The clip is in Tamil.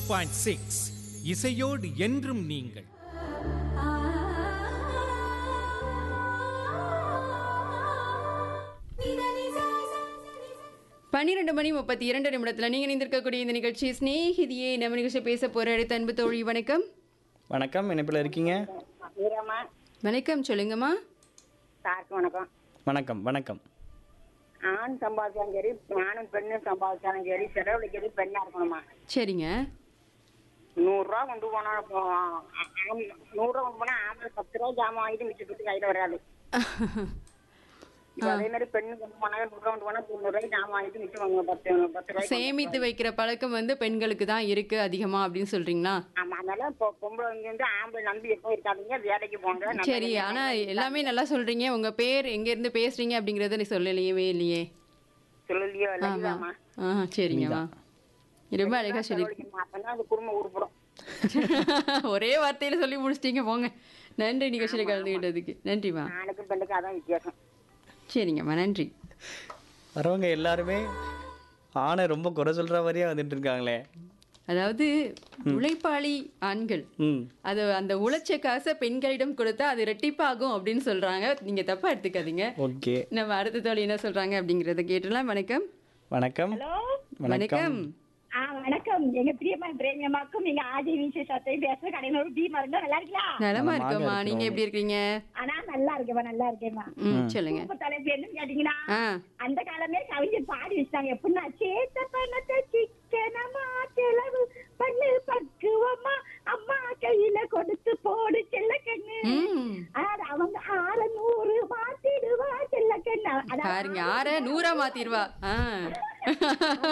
பாயிண்ட் சிக்ஸ் இசையோடு என்றும் நீங்கள் பன்னிரெண்டு மணி முப்பத்தி இரண்டு நிமிடத்தில் நீங்கள் இணைந்திருக்கக்கூடிய இந்த நிகழ்ச்சி ஸ்நேகிதியே நம்ம நிகழ்ச்சி பேச போற அடுத்த அன்பு தோழி வணக்கம் வணக்கம் இணைப்பில் இருக்கீங்க வீரம்மா வணக்கம் சொல்லுங்கம்மா சாருக்கு வணக்கம் வணக்கம் வணக்கம் ஆண் சம்பாதிச்சாலும் சரி ஆணும் பெண்ணும் சம்பாதிச்சாலும் சரி செலவழிக்கிறது பெண்ணா இருக்கணுமா சரிங்க நூறுரூவா கொண்டு போனா இப்போ, ஆ- ஆம், நூறுரூவா கொண்டு போனா ஆம்பளை பத்து ரூபா ஜாமான் வாங்கிட்டு மிச்சத்துக்கு கையில வராது இப்போ அதே மாதிரி பெண்ணு கொண்டு போனாங்க நூறுரூவா கொண்டு போனா தொண்ணூறுரூவாய்க்கு ஜாமான் வாங்கிட்டு மிச்சம் வாங்க பத்து பத்து ரூபாய்க்கு சேமித்து வைக்கிற பழக்கம் வந்து பெண்களுக்கு தான் இருக்கு அதிகமா அப்படின்னு சொல்றீங்களா ஆமா அதனால இப்போ பொம்பளை இங்க வந்து ஆம்பளை நம்பி எப்போ இருக்காதீங்க வேலைக்கு போங்க நல்ல சரி வேலைக்கு ஆனா போங்க. எல்லாமே நல்லா சொல்றீங்க உங்க பேர் எங்க இருந்து பேசுறீங்க அப்படிங்கறத நீ சொல்லலையவே இல்லையே சொல்லலையோ ஆமா இல்லையாமா ஆ சரிங்கம்மா ரொம்ப அழகா சொல்லி அப்பதான் அந்த குடும்பம் உருப்படும் ஒரே வார்த்தையில சொல்லி முடிச்சிட்டீங்க போங்க நன்றி நிகழ்ச்சியில கலந்துக்கிட்டதுக்கு நன்றிம்மா ஆணுக்கும் பெண்ணுக்கும் அதான் வித்தியாசம் சரிங்கம்மா நன்றி வரவங்க எல்லாருமே ஆணை ரொம்ப குறை சொல்கிற மாதிரியே வந்துட்டு இருக்காங்களே அதாவது உழைப்பாளி ஆண்கள் ம் அது அந்த உழைச்ச காசை பெண்களிடம் கொடுத்தா அது ரெட்டிப்பாகும் அப்படின்னு சொல்றாங்க நீங்க தப்பா எடுத்துக்காதீங்க ஓகே நம்ம அடுத்த தோழி என்ன சொல்றாங்க அப்படிங்கறத கேட்டலாம் வணக்கம் வணக்கம் வணக்கம் வணக்கம் ஆ வணக்கம் எங்க பிரியமா பிரேமியமாக்கும் நீங்க ஆதி விசேஷத்தை பேச கடையில் ஒரு டீமா இருந்தா நல்லா இருக்கலாம் நலமா நலமாக இருக்கோம்மா நீங்க எப்படி இருக்கீங்க ஆனா நல்லா இருக்கேம்மா நல்லா இருக்கேம்மா ம் சொல்லுங்க இப்ப தலைப்பு என்னன்னு கேட்டீங்கன்னா ஆ அந்த காலமே கவிஞர் பாடி வச்சாங்க எப்படின்னா சேத்த பணத்தை சிக்கனமா செலவு பண்ணு பக்குவமா அம்மா கையில கொடுத்து போடு செல்ல கண்ணு ம் அவங்க ஆற நூறு மாத்திடுவா செல்ல கண்ணு பாருங்க ஆற நூறா மாத்திருவா ஆ